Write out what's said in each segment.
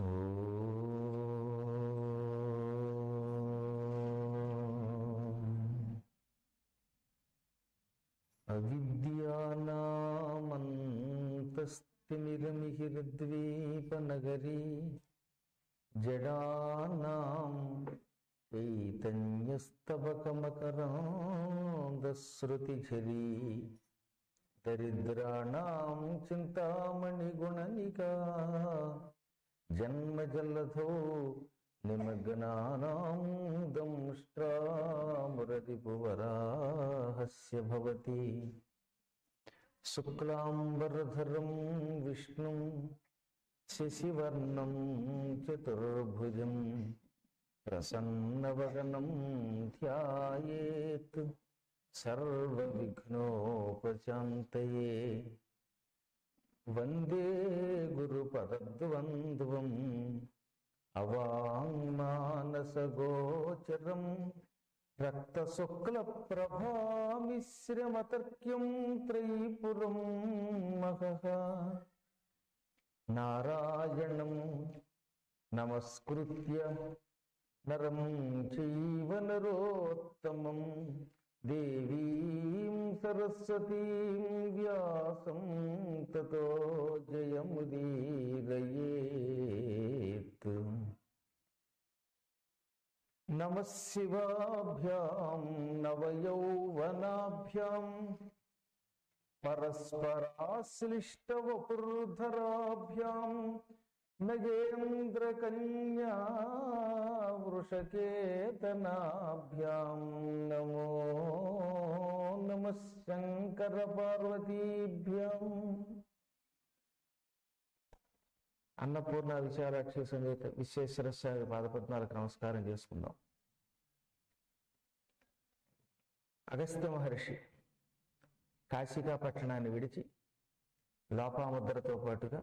అవిద్యానామంతస్తిమిరమిహిరద్వీపనగరీ జడానాం చైతన్యస్తబకమకరాంధశ్రుతిఝరీ దరిద్రాణం చింతామణిగుణనికా జన్మజల్లధో నిమగ్నానాం దంష్ట్రామురరిపువరాహస్య భవతి శుక్లాంబరధరం విష్ణుం శశివర్ణం చతుర్భుజం ప్రసన్నవదనం ధ్యాయేత్ సర్వవిఘ్నోపశాంతయే వందే గురుపదద్వంద్వం అవాంగ్మానసగోచరం రక్తశుక్లప్రభామిశ్రమతర్క్యం త్రైపురం మహః నారాయణం నమస్కృత్య నరం చైవ నరోత్తమం దేవీం సరస్వతీం వ్యాసం తతో జయముదీరయేత్ నమ శివాభ్యాం నవయౌవనాభ్యాం పరస్పరాశ్లిష్టవపుర్ధరాభ్యాం నగేంద్రకన్యా వృషకేతనాభ్యాం నమో నమ శంకర పార్వతీభ్యాం అన్నపూర్ణ విశాలాక్షి సమేత విశ్వేశ్వర స్వామి పాదపద్మాలకు నమస్కారం చేసుకుందాం అగస్త్య మహర్షి కాశికా పట్టణాన్ని విడిచి లోపాముద్రతో పాటుగా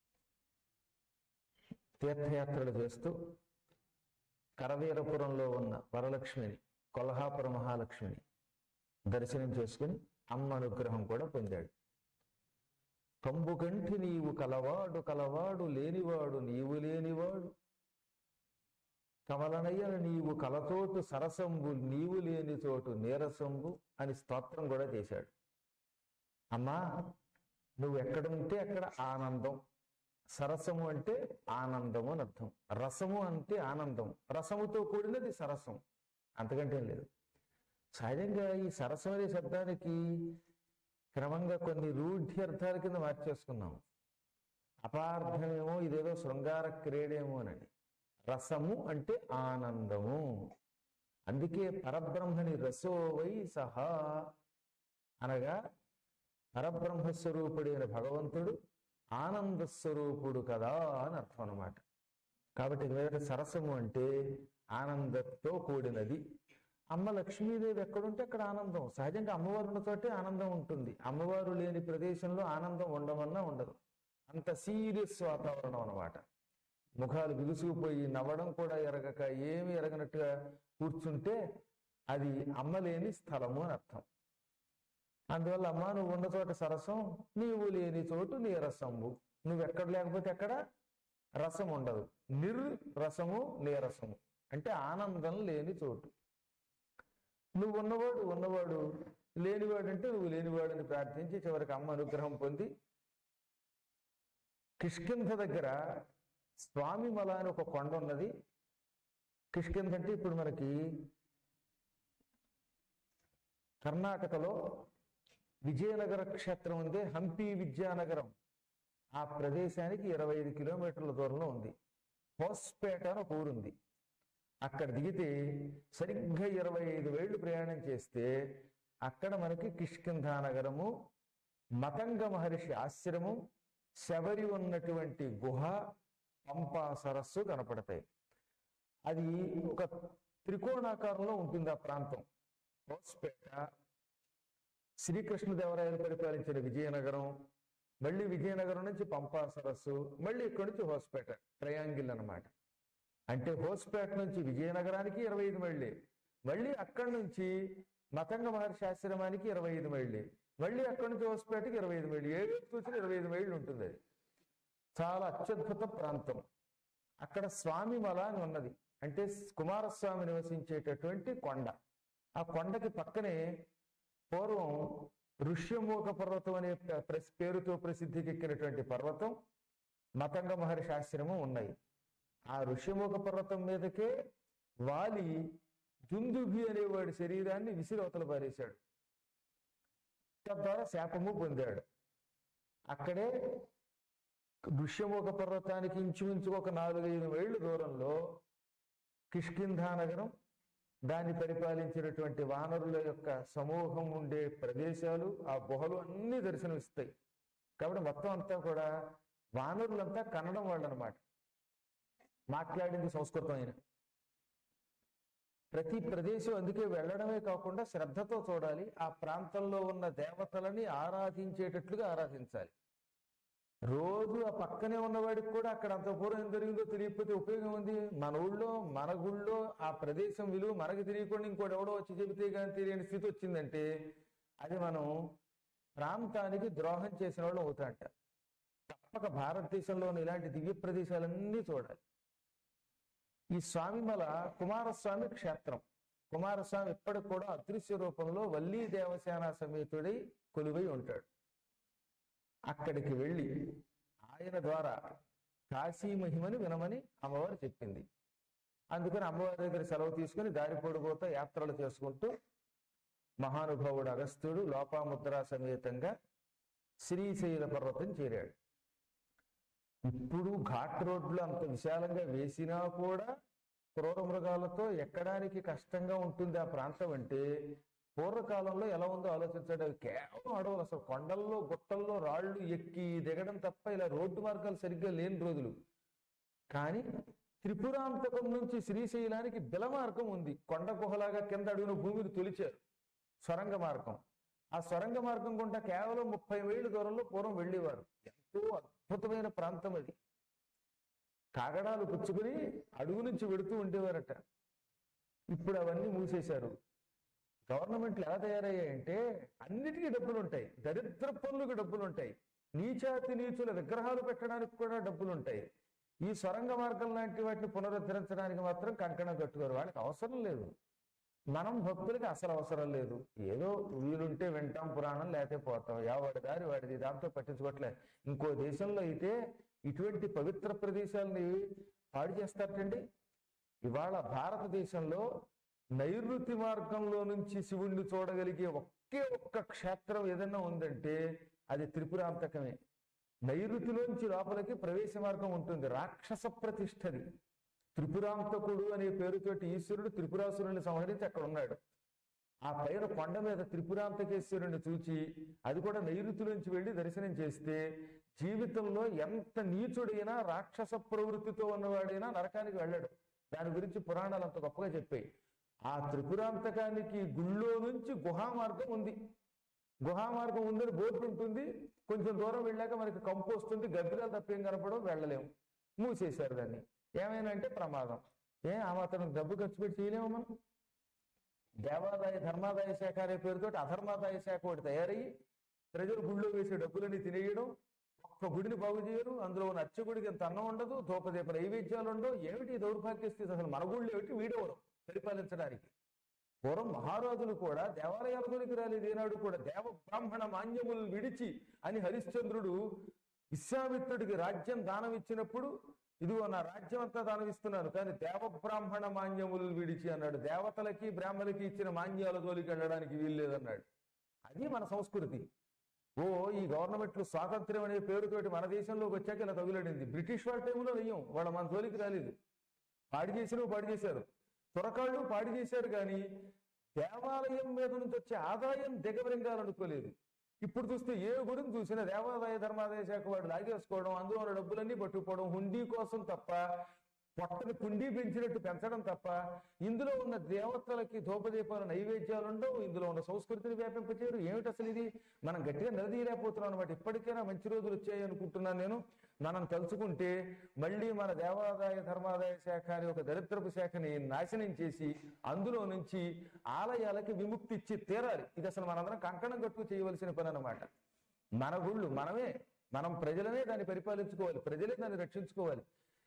తీర్థయాత్రలు చేస్తూ కరవీరపురంలో ఉన్న వరలక్ష్మిని కొల్హాపుర మహాలక్ష్మిని దర్శనం చేసుకుని అమ్మ అనుగ్రహం కూడా పొందాడు కంబుకంటి నీవు కలవాడు కలవాడు లేనివాడు నీవు లేనివాడు కమలనయ్యను నీవు కలతోటు సరసంబు నీవు లేని చోటు నీరసంబు అని స్తోత్రం కూడా చేశాడు అమ్మా నువ్వు ఎక్కడుంటే అక్కడ ఆనందం సరసము అంటే ఆనందము అని అర్థం రసము అంటే ఆనందం రసముతో కూడినది సరసం అంతకంటే ఏం లేదు సహజంగా ఈ సరసం అనే శబ్దానికి క్రమంగా కొన్ని రూఢ్యర్థాల కింద మార్చేసుకున్నాం అపార్థమేమో ఇదేదో శృంగార క్రీడేమో అని రసము అంటే ఆనందము అందుకే పరబ్రహ్మని రసోవై సహా అనగా పరబ్రహ్మ స్వరూపుడైన భగవంతుడు ఆనంద స్వరూపుడు కదా అని అర్థం అన్నమాట కాబట్టి వేరే సరసము అంటే ఆనందంతో కూడినది అమ్మ లక్ష్మీదేవి ఎక్కడుంటే అక్కడ ఆనందం సహజంగా అమ్మవారు ఉన్న చోటే ఆనందం ఉంటుంది అమ్మవారు లేని ప్రదేశంలో ఆనందం ఉండమన్నా ఉండదు అంత సీరియస్ వాతావరణం అన్నమాట ముఖాలు బిగుసుకుపోయి నవ్వడం కూడా ఎరగక ఏమి ఎరగనట్టుగా కూర్చుంటే అది అమ్మ లేని స్థలము అని అర్థం అందువల్ల అమ్మ నువ్వు ఉన్న చోట సరసం నీవు లేని చోటు నీరసము నువ్వు ఎక్కడ లేకపోతే ఎక్కడ రసం ఉండదు నిర్ రసము నీరసము అంటే ఆనందం లేని చోటు నువ్వు ఉన్నవాడు ఉన్నవాడు లేనివాడు అంటే నువ్వు లేనివాడని ప్రార్థించి చివరికి అమ్మ అనుగ్రహం పొంది కిష్కింధ దగ్గర స్వామిమల అని ఒక కొండ ఉన్నది కిష్కింధ అంటే ఇప్పుడు మనకి కర్ణాటకలో విజయనగర క్షేత్రం ఉంది హంపి విద్యానగరం ఆ ప్రదేశానికి ఇరవై ఐదు కిలోమీటర్ల దూరంలో ఉంది హోస్పేట అని ఒక ఊరుంది అక్కడ దిగితే సరిగ్గా ఇరవై ఐదు వేళ్లు ప్రయాణం చేస్తే అక్కడ మనకి కిష్కింధా నగరము మతంగ మహర్షి ఆశ్రమం శబరి ఉన్నటువంటి గుహ పంపా సరస్సు కనపడతాయి అది ఒక త్రికోణాకారంలో ఉంటుంది ఆ ప్రాంతం హోస్పేట శ్రీకృష్ణదేవరాయలు పరిపాలించిన విజయనగరం మళ్ళీ విజయనగరం నుంచి పంపా సరస్సు మళ్ళీ ఇక్కడి నుంచి హోస్పేట ట్రయాంగిల్ అన్నమాట అంటే హోస్పేట నుంచి విజయనగరానికి ఇరవై ఐదు మైళ్ళే మళ్ళీ అక్కడి నుంచి మతంగ మహర్షి ఆశ్రమానికి ఇరవై ఐదు మైళ్ళే మళ్ళీ అక్కడి నుంచి హోస్పేటకి ఇరవై ఐదు మైళ్ళు ఏడు చూసిన ఇరవై ఐదు మైళ్ళు ఉంటుంది అది చాలా అత్యద్భుత ప్రాంతం అక్కడ స్వామిమల అని ఉన్నది అంటే కుమారస్వామి నివసించేటటువంటి కొండ ఆ కొండకి పక్కనే పూర్వం ఋష్యమూక పర్వతం అనే ప- ప్ర- పేరుతో ప్రసిద్ధికెక్కినటువంటి పర్వతం మతంగ మహర్షి ఆశ్రమం ఉన్నాయి ఆ ఋష్యమూక పర్వతం మీదకే వాలి దుందుభి అనేవాడి శరీరాన్ని విసిరవతల పారేశాడు తద్వారా శాపము పొందాడు అక్కడే ఋష్యమూక పర్వతానికి ఇంచుమించు ఒక నాలుగైదు మైళ్ళు దూరంలో కిష్కింధా నగరం దాన్ని పరిపాలించినటువంటి వానరుల యొక్క సమూహం ఉండే ప్రదేశాలు ఆ గుహలు అన్ని దర్శనమిస్తాయి కాబట్టి మొత్తం అంతా కూడా వానరులంతా కన్నడం వాళ్ళు అనమాట మాట్లాడింది సంస్కృతం అయిన ప్రతి ప్రదేశం అందుకే వెళ్ళడమే కాకుండా శ్రద్ధతో చూడాలి ఆ ప్రాంతంలో ఉన్న దేవతలని ఆరాధించేటట్లుగా ఆరాధించాలి రోజు ఆ పక్కనే ఉన్నవాడికి కూడా అక్కడ అంత పూర్వం ఏం జరిగిందో తెలియకపోతే ఉపయోగం ఉంది మన ఊళ్ళో మన గుళ్ళో ఆ ప్రదేశం విలువ మనకి తెలియకుండా ఇంకోటి ఎవడో వచ్చి చెబితే కానీ తెలియని స్థితి వచ్చిందంటే అది మనం ప్రాంతానికి ద్రోహం చేసిన వాళ్ళు అవుతాంట తప్పక భారతదేశంలోని ఇలాంటి దివ్య ప్రదేశాలన్నీ చూడాలి ఈ స్వామిమల కుమారస్వామి క్షేత్రం కుమారస్వామి ఇప్పటికి కూడా అదృశ్య రూపంలో వల్లీ దేవసేన సమేతుడై కొలువై ఉంటాడు అక్కడికి వెళ్ళి ఆయన ద్వారా కాశీ మహిమని వినమని అమ్మవారు చెప్పింది అందుకని అమ్మవారి దగ్గర సెలవు తీసుకుని దారి పొడిపోతా యాత్రలు చేసుకుంటూ మహానుభావుడు అగస్త్యుడు లోపాముద్ర సమేతంగా శ్రీశైల పర్వతం చేరాడు ఇప్పుడు ఘాట్ రోడ్లు అంత విశాలంగా వేసినా కూడా క్రూర మృగాలతో ఎక్కడానికి కష్టంగా ఉంటుంది ఆ ప్రాంతం అంటే పూర్వకాలంలో ఎలా ఉందో ఆలోచించండి అవి కేవలం అడవులు అసలు కొండల్లో గుట్టల్లో రాళ్ళు ఎక్కి దిగడం తప్ప ఇలా రోడ్డు మార్గాలు సరిగ్గా లేని రోజులు కానీ త్రిపురాంతకం నుంచి శ్రీశైలానికి బిల మార్గం ఉంది కొండ గుహలాగా కింద అడుగున భూమిని తొలిచారు సొరంగ మార్గం ఆ సొరంగ మార్గం గుండా కేవలం ముప్పై మైళ్ళ దూరంలో పూర్వం వెళ్ళేవారు ఎంతో అద్భుతమైన ప్రాంతం అది కాగడాలు పుచ్చుకుని అడుగు నుంచి వెడుతూ ఉండేవారట ఇప్పుడు అవన్నీ మూసేశారు గవర్నమెంట్లు ఎలా తయారయ్యాయంటే అన్నిటికీ డబ్బులు ఉంటాయి దరిద్ర పనులకు డబ్బులు ఉంటాయి నీచాతి నీచుల విగ్రహాలు పెట్టడానికి కూడా డబ్బులు ఉంటాయి ఈ సొరంగ మార్గం లాంటి వాటిని పునరుద్ధరించడానికి మాత్రం కంకణం కట్టుకోరు వాళ్ళకి అవసరం లేదు మనం భక్తులకి అసలు అవసరం లేదు ఏదో వీలుంటే వింటాం పురాణం లేకపోతే పోతాం ఎవడి దారి వాడిది దాంతో పట్టించుకోవట్లే ఇంకో దేశంలో అయితే ఇటువంటి పవిత్ర ప్రదేశాలని పాడు చేస్తారటండి ఇవాళ భారతదేశంలో నైరుతి మార్గంలో నుంచి శివుణ్ణి చూడగలిగే ఒకే ఒక్క క్షేత్రం ఏదైనా ఉందంటే అది త్రిపురాంతకమే నైరుతిలోంచి లోపలికి ప్రవేశ మార్గం ఉంటుంది రాక్షస ప్రతిష్టది త్రిపురాంతకుడు అనే పేరుతోటి ఈశ్వరుడు త్రిపురాసురుని సంహరించి అక్కడ ఉన్నాడు ఆ పైన కొండ మీద త్రిపురాంతకేశ్వరుని చూచి అది కూడా నైరుతిలోంచి వెళ్ళి దర్శనం చేస్తే జీవితంలో ఎంత నీచుడైనా రాక్షస ప్రవృత్తితో ఉన్నవాడైనా నరకానికి వెళ్ళాడు దాని గురించి పురాణాలు అంత గొప్పగా చెప్పాయి ఆ త్రిపురాంతకానికి గుళ్ళో నుంచి గుహా మార్గం ఉంది గుహా మార్గం ఉందని బోర్డు ఉంటుంది కొంచెం దూరం వెళ్ళాక మనకి కంపు వస్తుంది గబ్బిలాలు తప్పేం కనపడం వెళ్ళలేము మూసేశారు దాన్ని ఏమైనా అంటే ప్రమాదం ఏ ఆ మాత్రం డబ్బు ఖర్చు పెట్టి చేయలేము మనం దేవాదాయ ధర్మాదాయ శాఖ అనే పేరుతో అధర్మాదాయ శాఖ ఒకటి తయారయ్యి ప్రజలు గుళ్ళో వేసే డబ్బులని తినేయడం ఒక్క గుడిని బాగు చేయరు అందులో ఉన్న అర్చకుడికి ఎంత అన్నం ఉండదు ధూపదీప నైవేద్యాలు ఉండవు ఏమిటి ఈ దౌర్భాగ్య స్థితి అసలు మన గుళ్ళు ఏమిటి వీడవరు పరిపాలించడానికి పూర్వం మహారాజులు కూడా దేవాలయాల గురికి రాలేదు ఏనాడు కూడా దేవ బ్రాహ్మణ మాన్యములు విడిచి అని హరిశ్చంద్రుడు విశ్వామిత్రుడికి రాజ్యం దానం ఇచ్చినప్పుడు ఇదిగో నా రాజ్యం అంతా దానం ఇస్తున్నాను కానీ దేవ బ్రాహ్మణ మాన్యములు విడిచి అన్నాడు దేవతలకి బ్రాహ్మణులకి ఇచ్చిన మాన్యాల జోలికి వెళ్ళడానికి వీల్లేదన్నాడు అది మన సంస్కృతి ఓ ఈ గవర్నమెంట్లు స్వాతంత్ర్యం అనే పేరుతోటి మన దేశంలోకి వచ్చాక ఇలా తగులడింది బ్రిటిష్ వాళ్ళ టైంలో నయ్యం వాళ్ళ మన జోలికి రాలేదు పాడి చేసినవి పాడి చేశారు తురకాళ్ళు పాడి చేశారు కానీ దేవాలయం మీద నుంచి వచ్చే ఆదాయం దిగబరింగాలనుకోలేదు ఇప్పుడు చూస్తే ఏ గుడిని చూసినా దేవాదాయ ధర్మాదాయ శాఖ వాడు లాగేసుకోవడం అందులో ఉన్న డబ్బులన్నీ పట్టుకుపోవడం హుండీ కోసం తప్ప పొట్టని కుండీ పెంచినట్టు పెంచడం తప్ప ఇందులో ఉన్న దేవతలకి ధూపదీపాల నైవేద్యాలు ఉండవు ఇందులో ఉన్న సంస్కృతిని వ్యాపింపచేయరు ఏమిటి అసలు ఇది మనం గట్టిగా నిలదీయలేకపోతున్నాం అనమాట ఇప్పటికైనా మంచి రోజులు వచ్చాయి అనుకుంటున్నాను నేను మనం తలుచుకుంటే మళ్ళీ మన దేవాదాయ ధర్మాదాయ శాఖ అనే ఒక దరిద్రపు శాఖని నాశనం చేసి అందులో నుంచి ఆలయాలకి విముక్తి ఇచ్చి తీరాలి ఇది అసలు మనందరం కంకణం కట్టుకు చేయవలసిన పని అన్నమాట మన గుళ్ళు మనమే మనం ప్రజలనే దాన్ని పరిపాలించుకోవాలి ప్రజలే దాన్ని రక్షించుకోవాలి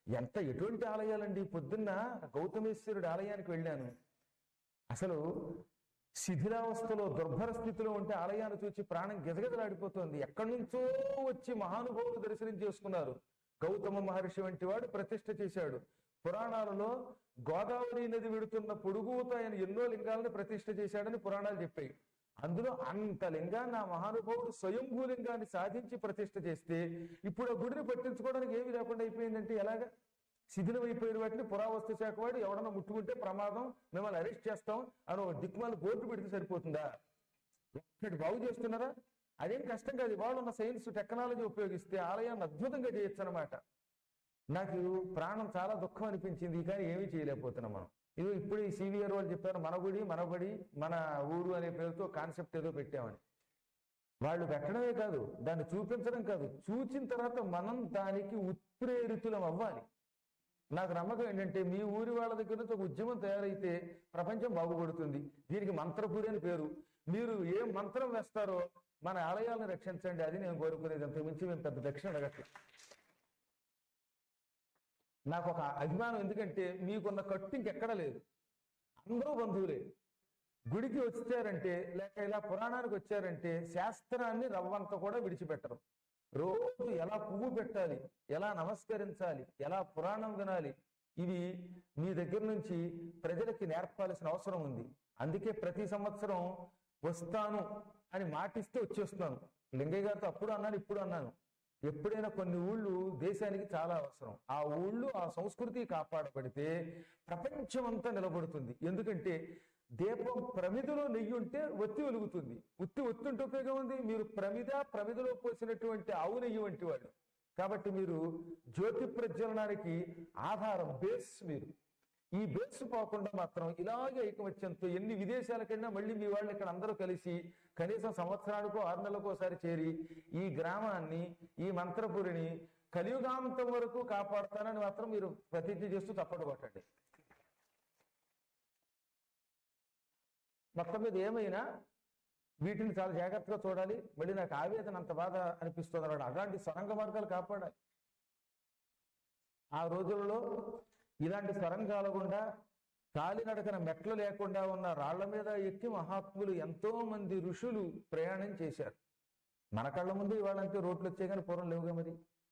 ఎంత ఎటువంటి ఆలయాలండి పొద్దున్న గౌతమేశ్వరుడి ఆలయానికి వెళ్ళాను అసలు శిథిలావస్థలో దుర్భర స్థితిలో ఉంటే ఆలయాన్ని చూచి ప్రాణం గిజగిజలాడిపోతుంది ఎక్కడి నుంచో వచ్చి మహానుభావులు దర్శనం చేసుకున్నారు గౌతమ మహర్షి వంటి వాడు ప్రతిష్ఠ చేశాడు పురాణాలలో గోదావరి నది విడుతున్న పొడుగుతో ఆయన ఎన్నో లింగాలను ప్రతిష్ఠ చేశాడని పురాణాలు చెప్పాయి అందులో అంత లింగాన్ని ఆ మహానుభావుడు స్వయంభూ లింగాన్ని సాధించి ప్రతిష్ఠ చేస్తే ఇప్పుడు ఆ గుడిని పట్టించుకోవడానికి ఏమీ లేకుండా అయిపోయిందంటే ఎలాగా శిథిలమైపోయిన వాటిని పురావస్తు శాఖ వాడు ఎవడన్నా ముట్టుకుంటే ప్రమాదం మిమ్మల్ని అరెస్ట్ చేస్తాం అని ఒక దిక్కుమాల బోర్డు పెడితే సరిపోతుందా ఒక్కటి బాగు చేస్తున్నారా అదేం కష్టం కాదు వాళ్ళు ఉన్న సైన్స్ టెక్నాలజీ ఉపయోగిస్తే ఆలయాన్ని అద్భుతంగా చేయొచ్చు అనమాట నాకు ప్రాణం చాలా దుఃఖం అనిపించింది కానీ ఏమీ చేయలేకపోతున్నాం మనం ఇదో ఇప్పుడు ఈ సివిఆర్ వాళ్ళు చెప్పారు మన గుడి మన బడి మన ఊరు అనే పేరుతో కాన్సెప్ట్ ఏదో పెట్టామని వాళ్ళు పెట్టడమే కాదు దాన్ని చూపించడం కాదు చూచిన తర్వాత మనం దానికి ఉత్ప్రేరితులం అవ్వాలి నాకు నమ్మకం ఏంటంటే మీ ఊరి వాళ్ళ దగ్గర నుంచి ఒక ఉద్యమం తయారైతే ప్రపంచం బాగుపడుతుంది దీనికి మంత్రపురి అని పేరు మీరు ఏ మంత్రం వేస్తారో మన ఆలయాలను రక్షించండి అది నేను కోరుకునేది అంతకు మించి మేము పెద్ద దక్షిణ అడగట్లేదు నాకు ఒక అభిమానం ఎందుకంటే మీకున్న కట్టు ఇంకెక్కడా లేదు అందరూ బంధువులే గుడికి వచ్చారంటే లేక ఇలా పురాణానికి వచ్చారంటే శాస్త్రాన్ని రవ్వంత కూడా విడిచిపెట్టరు రోజు ఎలా పువ్వు పెట్టాలి ఎలా నమస్కరించాలి ఎలా పురాణం వినాలి ఇవి మీ దగ్గర నుంచి ప్రజలకి నేర్పాల్సిన అవసరం ఉంది అందుకే ప్రతి సంవత్సరం వస్తాను అని మాటిస్తే వచ్చేస్తున్నాను లింగయ్య గారితో అప్పుడు అన్నాను ఇప్పుడు అన్నాను ఎప్పుడైనా కొన్ని ఊళ్ళు దేశానికి చాలా అవసరం ఆ ఊళ్ళు ఆ సంస్కృతి కాపాడబడితే ప్రపంచం అంతా నిలబడుతుంది ఎందుకంటే దీపం ప్రమిదలో నెయ్యి ఉంటే ఒత్తి వెలుగుతుంది ఉత్తి ఒత్తి ఉంటే ఉపయోగం ఉంది మీరు ప్రమిద ప్రమిదలో పోసినటువంటి ఆవు నెయ్యి వంటి వాళ్ళు కాబట్టి మీరు జ్యోతి ప్రజ్వలనానికి ఆధారం బేస్ మీరు ఈ బేస్ పోకుండా మాత్రం ఇలాగే ఐకమత్యంతో ఎన్ని విదేశాలకైనా మళ్ళీ మీ వాళ్ళు ఇక్కడ అందరూ కలిసి కనీసం సంవత్సరానికో ఆరు నెలలకు ఒకసారి చేరి ఈ గ్రామాన్ని ఈ మంత్రపురిని కలియుగాంతం వరకు కాపాడుతానని మాత్రం మీరు ప్రతిజ్ఞ చేస్తూ తప్పడు పట్టండి మొత్తం మీద ఏమైనా వీటిని చాలా జాగ్రత్తగా చూడాలి మళ్ళీ నాకు ఆవేదన అంత బాధ అనిపిస్తుంది అన్నాడు అలాంటి సొరంగ మార్గాలు కాపాడాలి ఆ రోజుల్లో ఇలాంటి సొరంగాల గుండా కాలినడకన మెట్లు లేకుండా ఉన్న రాళ్ల మీద ఎక్కి మహాత్ములు ఎంతో మంది ఋషులు ప్రయాణం చేశారు మన కళ్ళ ముందు ఇవాళంతే రోడ్లు వచ్చాయి కానీ పూర్వం లేవుగా మరి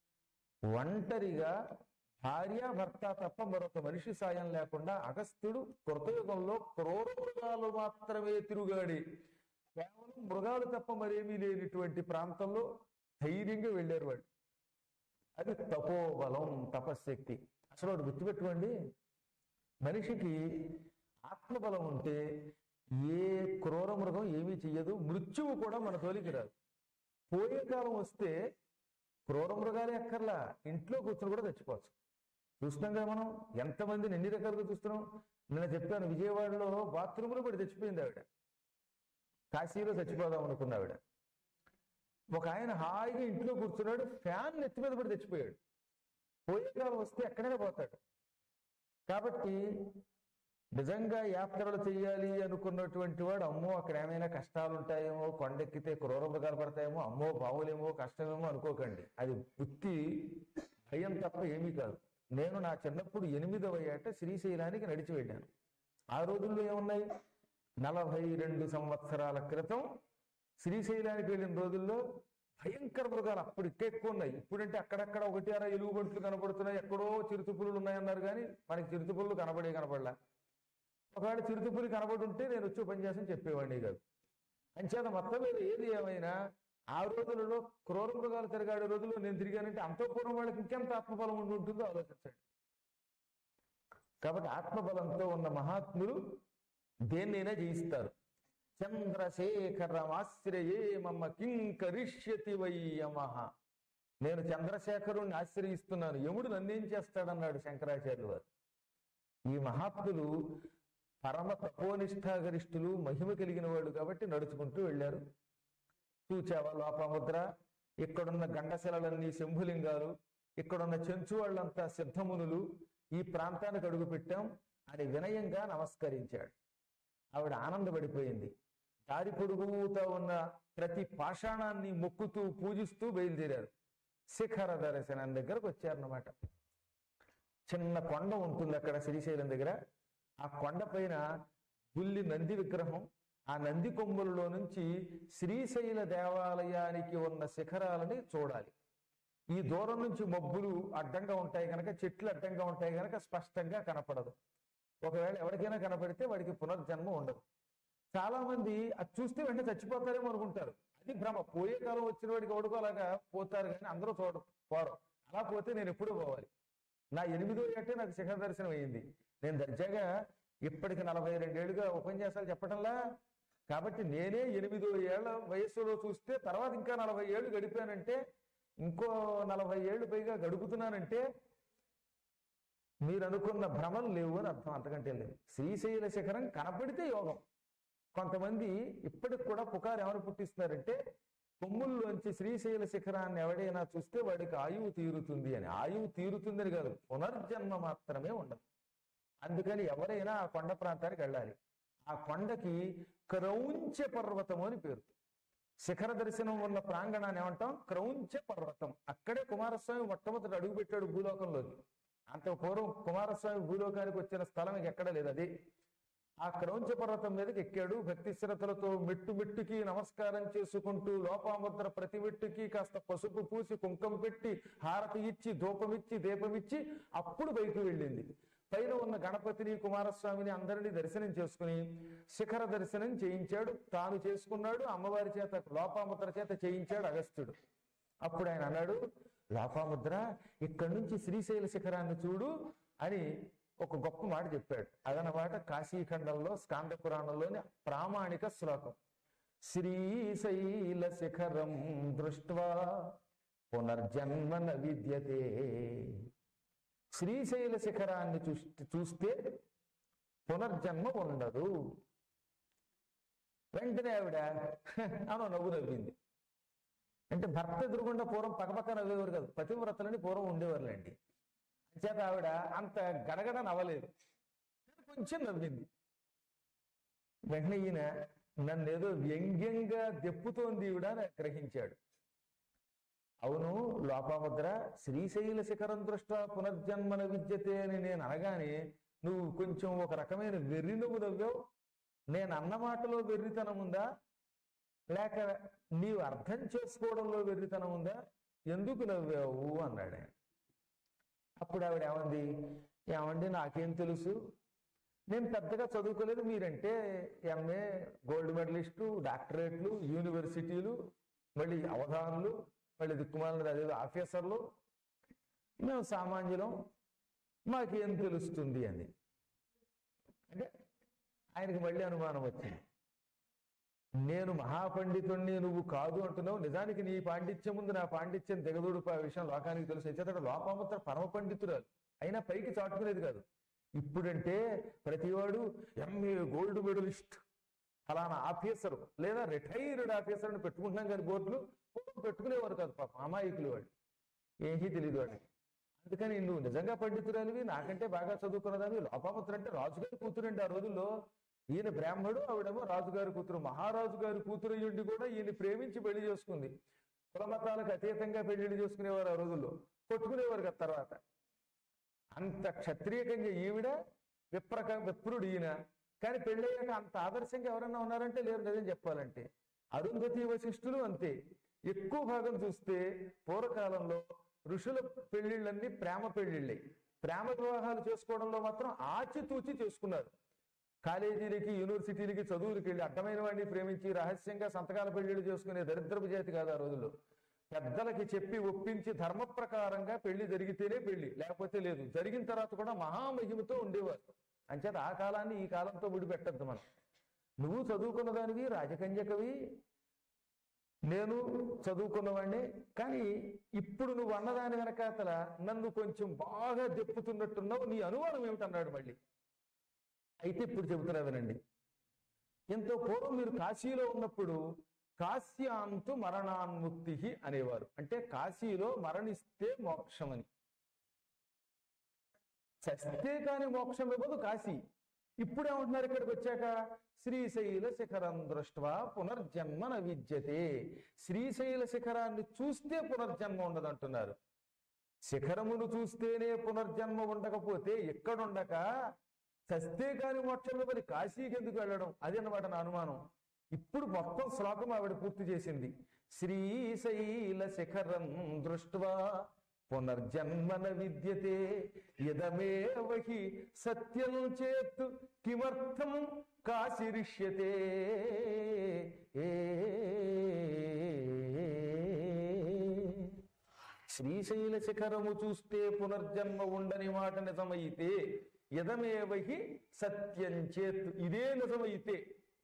ఒంటరిగా భార్య భర్త తప్ప మరొక మనిషి సాయం లేకుండా అగస్త్యుడు కృతయుగంలో క్రూర మృగాలు మాత్రమే తిరుగాడి కేవలం మృగాలు తప్ప మరేమీ లేనిటువంటి ప్రాంతంలో ధైర్యంగా వెళ్ళారు వాడు అది తపోబలం తపశ్శక్తి అసలు వాడు గుర్తుపెట్టుకోండి మనిషికి ఆత్మబలం ఉంటే ఏ క్రూర మృగం ఏమీ చెయ్యదు మృత్యువు కూడా మన తోలికి రాదు పోయే కాలం వస్తే క్రూర మృగాలే అక్కర్లా ఇంట్లో కూర్చొని కూడా చచ్చిపోవచ్చు చూస్తున్నాం కదా మనం ఎంతమందిని ఎన్ని రకాలుగా చూస్తున్నాం నేను చెప్పాను విజయవాడలో బాత్రూంలో పడి చచ్చిపోయింది ఆవిడ కాశీలో చచ్చిపోదాం అనుకున్న ఆవిడ ఒక ఆయన హాయిగా ఇంట్లో కూర్చున్నాడు ఫ్యాన్ నెత్తి మీద పడి చచ్చిపోయాడు పోయే కాలం వస్తే ఎక్కడైనా పోతాడు కాబట్టి నిజంగా యాత్రలు చేయాలి అనుకున్నటువంటి వాడు అమ్మో అక్కడ ఏమైనా కష్టాలు ఉంటాయేమో కొండెక్కితే క్రూర మృగాలు పడతాయేమో అమ్మో బావులేమో కష్టమేమో అనుకోకండి అది బుద్ధి భయం తప్ప ఏమీ కాదు నేను నా చిన్నప్పుడు ఎనిమిదవ ఏట శ్రీశైలానికి నడిచి వెళ్ళాను ఆ రోజుల్లో ఏమున్నాయి నలభై రెండు సంవత్సరాల క్రితం శ్రీశైలానికి వెళ్ళిన రోజుల్లో భయంకర మృగాలు అప్పుడు ఇంకా ఎక్కువ ఉన్నాయి ఇప్పుడంటే అక్కడక్కడ ఒకటి అర ఎలుగుబంట్లు కనబడుతున్నాయి ఎక్కడో చిరుతుపులు ఉన్నాయన్నారు కానీ మనకి చిరుతుపులు కనబడే కనబడలా ఒకవేళ చిరుతుపులి కనబడి ఉంటే నేను వచ్చి ఉపన్యాసం చెప్పేవాడిని కాదు అంచేత మొత్తం మీద ఏది ఏమైనా ఆ రోజులలో క్రూర మృగాలు తిరగాడే రోజుల్లో నేను తిరిగానంటే అంతో పూర్వం వాళ్ళకి ఇంకెంత ఆత్మబలం ఉండి ఉంటుందో ఆలోచించండి కాబట్టి ఆత్మబలంతో ఉన్న మహాత్ములు దేన్నైనా జయిస్తారు చంద్రశేఖరమాశ్రయే మమ కింకరిష్యతి వై యమః నేను చంద్రశేఖరుణ్ణి ఆశ్రయిస్తున్నాను యముడు నన్నేం చేస్తాడన్నాడు శంకరాచార్యులు వారు ఈ మహాత్ములు పరమ తపోనిష్టాగరిష్ఠులు మహిమ కలిగిన వాళ్ళు కాబట్టి నడుచుకుంటూ వెళ్ళారు చూచావా లోపముద్ర ఇక్కడున్న గండశిలలన్నీ శంభులింగాలు ఇక్కడున్న చెంచు వాళ్ళంతా సిద్ధమునులు ఈ ప్రాంతానికి అడుగు పెట్టాం అని వినయంగా నమస్కరించాడు ఆవిడ ఆనందపడిపోయింది దారి పొడుగుతా ఉన్న ప్రతి పాషాణాన్ని మొక్కుతూ పూజిస్తూ బయలుదేరారు శిఖర దర్శనం దగ్గరకు వచ్చారన్నమాట చిన్న కొండ ఉంటుంది అక్కడ శ్రీశైలం దగ్గర ఆ కొండ పైన బుల్లి నంది విగ్రహం ఆ నంది కొమ్ములలో నుంచి శ్రీశైల దేవాలయానికి ఉన్న శిఖరాలని చూడాలి ఈ దూరం నుంచి మబ్బులు అడ్డంగా ఉంటాయి కనుక చెట్లు అడ్డంగా ఉంటాయి కనుక స్పష్టంగా కనపడదు ఒకవేళ ఎవరికైనా కనపడితే వాడికి పునర్జన్మ ఉండదు చాలా మంది అది చూస్తే వెంటనే చచ్చిపోతారేమో అనుకుంటారు అది భ్రమ పోయే కాలం వచ్చిన వాడికి ఎవడుకో అలాగా పోతారు కానీ అందరూ చూడ పోరు అలా పోతే నేను ఎప్పుడూ పోవాలి నా ఎనిమిదో ఏటే నాకు శిఖర దర్శనం అయ్యింది నేను దర్జాగా ఇప్పటికి నలభై రెండేళ్లుగా ఉపన్యాసాలు చెప్పడంలా కాబట్టి నేనే ఎనిమిదో ఏళ్ల వయస్సులో చూస్తే తర్వాత ఇంకా నలభై ఏళ్ళు గడిపానంటే ఇంకో నలభై ఏళ్ళు పైగా గడుపుతున్నానంటే మీరు అనుకున్న భ్రమలు లేవు అని అర్థం అంతకంటే లేదు శ్రీశైల శిఖరం కనపడితే యోగం కొంతమంది ఇప్పటికి కూడా పుకారు ఎవరు పుట్టిస్తున్నారంటే కొమ్ముల్లోంచి శ్రీశైల శిఖరాన్ని ఎవడైనా చూస్తే వాడికి ఆయువు తీరుతుంది అని ఆయువు తీరుతుందని కాదు పునర్జన్మ మాత్రమే ఉండదు అందుకని ఎవరైనా ఆ కొండ ప్రాంతానికి వెళ్ళాలి ఆ కొండకి క్రౌంచ పర్వతము అని పేరు శిఖర దర్శనం ఉన్న ప్రాంగణాన్ని ఏమంటాం క్రౌంచ పర్వతం అక్కడే కుమారస్వామి మొట్టమొదటి అడుగు పెట్టాడు భూలోకంలోకి అంత పూర్వం కుమారస్వామి భూలోకానికి వచ్చిన స్థలం ఇక ఎక్కడ లేదు అది ఆ క్రౌంచ పర్వతం మీదకి ఎక్కాడు భక్తి శ్రద్ధలతో మెట్టు మెట్టుకి నమస్కారం చేసుకుంటూ లోపాముద్ర ప్రతి మెట్టుకి కాస్త పసుపు పూసి కుంకం పెట్టి హారతి ఇచ్చి ధూపమిచ్చి దీపమిచ్చి అప్పుడు బయటకు వెళ్ళింది పైన ఉన్న గణపతిని కుమారస్వామిని అందరినీ దర్శనం చేసుకుని శిఖర దర్శనం చేయించాడు తాను చేసుకున్నాడు అమ్మవారి చేత లోపాముద్ర చేత చేయించాడు అగస్త్యుడు అప్పుడు ఆయన అన్నాడు లోపాముద్ర ఇక్కడి నుంచి శ్రీశైల శిఖరాన్ని చూడు అని ఒక గొప్ప మాట చెప్పాడు అదనమాట కాశీఖండంలో స్కాంద పురాణంలోని ప్రామాణిక శ్లోకం శ్రీశైల శిఖరం దృష్ట్వా పునర్జన్మన విద్యతే శ్రీశైల శిఖరాన్ని చూస్తే చూస్తే పునర్జన్మ ఉండదు వెంటనే ఆవిడ అనో నవ్వు నవ్వింది అంటే భర్త ఎదురుగుండా పూర్వం పక్కపక్క నవ్వేవారు కాదు పతివ్రతలని పూర్వం ఉండేవారులేండి చేత ఆవిడ అంత గడగడ నవ్వలేదు కానీ కొంచెం నవ్వింది వెంటనే ఈయన నన్ను ఏదో వ్యంగ్యంగా దెప్పుతోంది ఈవిడ అని గ్రహించాడు అవును లోపాముద్ర శ్రీశైల శిఖరం దృష్ట పునర్జన్మన విద్యతే అని నేను అనగానే నువ్వు కొంచెం ఒక రకమైన వెర్రి నువ్వు నవ్వావు నేను అన్న మాటలో వెర్రితనం ఉందా లేక నీవు అర్థం చేసుకోవడంలో వెర్రితనం ఉందా ఎందుకు నవ్వావు అన్నాడు ఆయన అప్పుడు ఆవిడ ఏమంది ఏమండి నాకేం తెలుసు నేను పెద్దగా చదువుకోలేదు మీరంటే ఎంఏ గోల్డ్ మెడలిస్టు డాక్టరేట్లు యూనివర్సిటీలు మళ్ళీ అవధానులు మళ్ళీ దిక్కుమాలను అదేదో ఆఫీసర్లు మేము సామాన్యులం మాకేం తెలుస్తుంది అని అంటే ఆయనకి మళ్ళీ అనుమానం వచ్చింది నేను మహాపండితుణ్ణి నువ్వు కాదు అంటున్నావు నిజానికి నీ పాండిత్యం ముందు నా పాండిత్యం దిగదూడుపు ఆ విషయం లోకానికి తెలుసు ఇచ్చేతడు లోపాముత్ర పరమ పండితురాలు అయినా పైకి చాటుకునేది కాదు ఇప్పుడంటే ప్రతివాడు ఎంఏ గోల్డ్ మెడలిస్ట్ ఫలానా ఆఫీసర్ లేదా రిటైర్డ్ ఆఫీసర్ అని పెట్టుకుంటున్నాం కానీ బోర్డులు పూర్వం పెట్టుకునేవారు కాదు పాపం అమాయకులు వాళ్ళు ఏమీ తెలియదు వాళ్ళకి అందుకని నువ్వు నిజంగా పండితురాలివి నాకంటే బాగా చదువుకున్నదాన్ని లోపాముత్ర అంటే రాజుగారి కూతురండి ఆ రోజుల్లో ఈయన బ్రాహ్మడు ఆవిడేమో రాజుగారి కూతురు మహారాజు గారి కూతురు అయ్యుండి కూడా ఈయన ప్రేమించి పెళ్లి చేసుకుంది కులమతాలకు అతీతంగా పెళ్లిళ్ళు చేసుకునేవారు ఆ రోజుల్లో కొట్టుకునేవారు కదా తర్వాత అంత క్షత్రియకంగా ఈవిడ విప్రక విప్రుడు ఈయన కానీ పెళ్ళయ్యాక అంత ఆదర్శంగా ఎవరన్నా ఉన్నారంటే లేరు నిజం చెప్పాలంటే అరుంధతి వశిష్ఠులు అంతే ఎక్కువ భాగం చూస్తే పూర్వకాలంలో ఋషుల పెళ్లిళ్ళన్నీ ప్రేమ పెళ్లిళ్ళే ప్రేమ వివాహాలు చేసుకోవడంలో మాత్రం ఆచితూచి చేసుకున్నారు కాలేజీలకి యూనివర్సిటీలకి చదువులకి వెళ్ళి అడ్డమైన వాడిని ప్రేమించి రహస్యంగా సంతకాల పెళ్లిళ్ళు చేసుకునే దరిద్రపు జాతి కాదు ఆ రోజుల్లో పెద్దలకి చెప్పి ఒప్పించి ధర్మ ప్రకారంగా పెళ్లి జరిగితేనే పెళ్లి లేకపోతే లేదు జరిగిన తర్వాత కూడా మహామహిమతో ఉండేవారు అంచేత ఆ కాలాన్ని ఈ కాలంతో విడిపెట్టద్దు మనం నువ్వు చదువుకున్న దానివి రాజకన్యకవి నేను చదువుకున్నవాడిని కానీ ఇప్పుడు నువ్వు అన్నదాని వెనకాతల నన్ను కొంచెం బాగా దెప్పుతున్నట్టున్నావు నీ అనుమానం ఏమిటన్నాడు మళ్ళీ అయితే ఇప్పుడు చెబుతున్నా వినండి ఎంతో పూర్వం మీరు కాశీలో ఉన్నప్పుడు కాశ్యాంతు మరణాన్ముక్తి అనేవారు అంటే కాశీలో మరణిస్తే మోక్షమని చస్తే కాని మోక్షం ఇవ్వదు కాశీ ఇప్పుడు ఏమంటున్నారు ఇక్కడికి వచ్చాక శ్రీశైల శిఖరం దృష్ట్వా పునర్జన్మ న విద్యతే శ్రీశైల శిఖరాన్ని చూస్తే పునర్జన్మ ఉండదు అంటున్నారు శిఖరమును చూస్తేనే పునర్జన్మ ఉండకపోతే ఎక్కడుండక చస్తే కాని మోక్షం ఇవ్వని కాశీకి ఎందుకు వెళ్ళడం అది అన్నమాట నా అనుమానం ఇప్పుడు మొత్తం శ్లోకం ఆవిడ పూర్తి చేసింది శ్రీశైల శిఖరం దృష్ట్వా పునర్జన్మన విద్యతే యదమేవహి సత్యం చేత్ కిమర్థం కాశిరిష్యతే ఏ శ్రీశైల శిఖరము చూస్తే పునర్జన్మ ఉండని మాట నిజమైతే యదమేవహి సత్యం చేత్ ఇదే నిజమైతే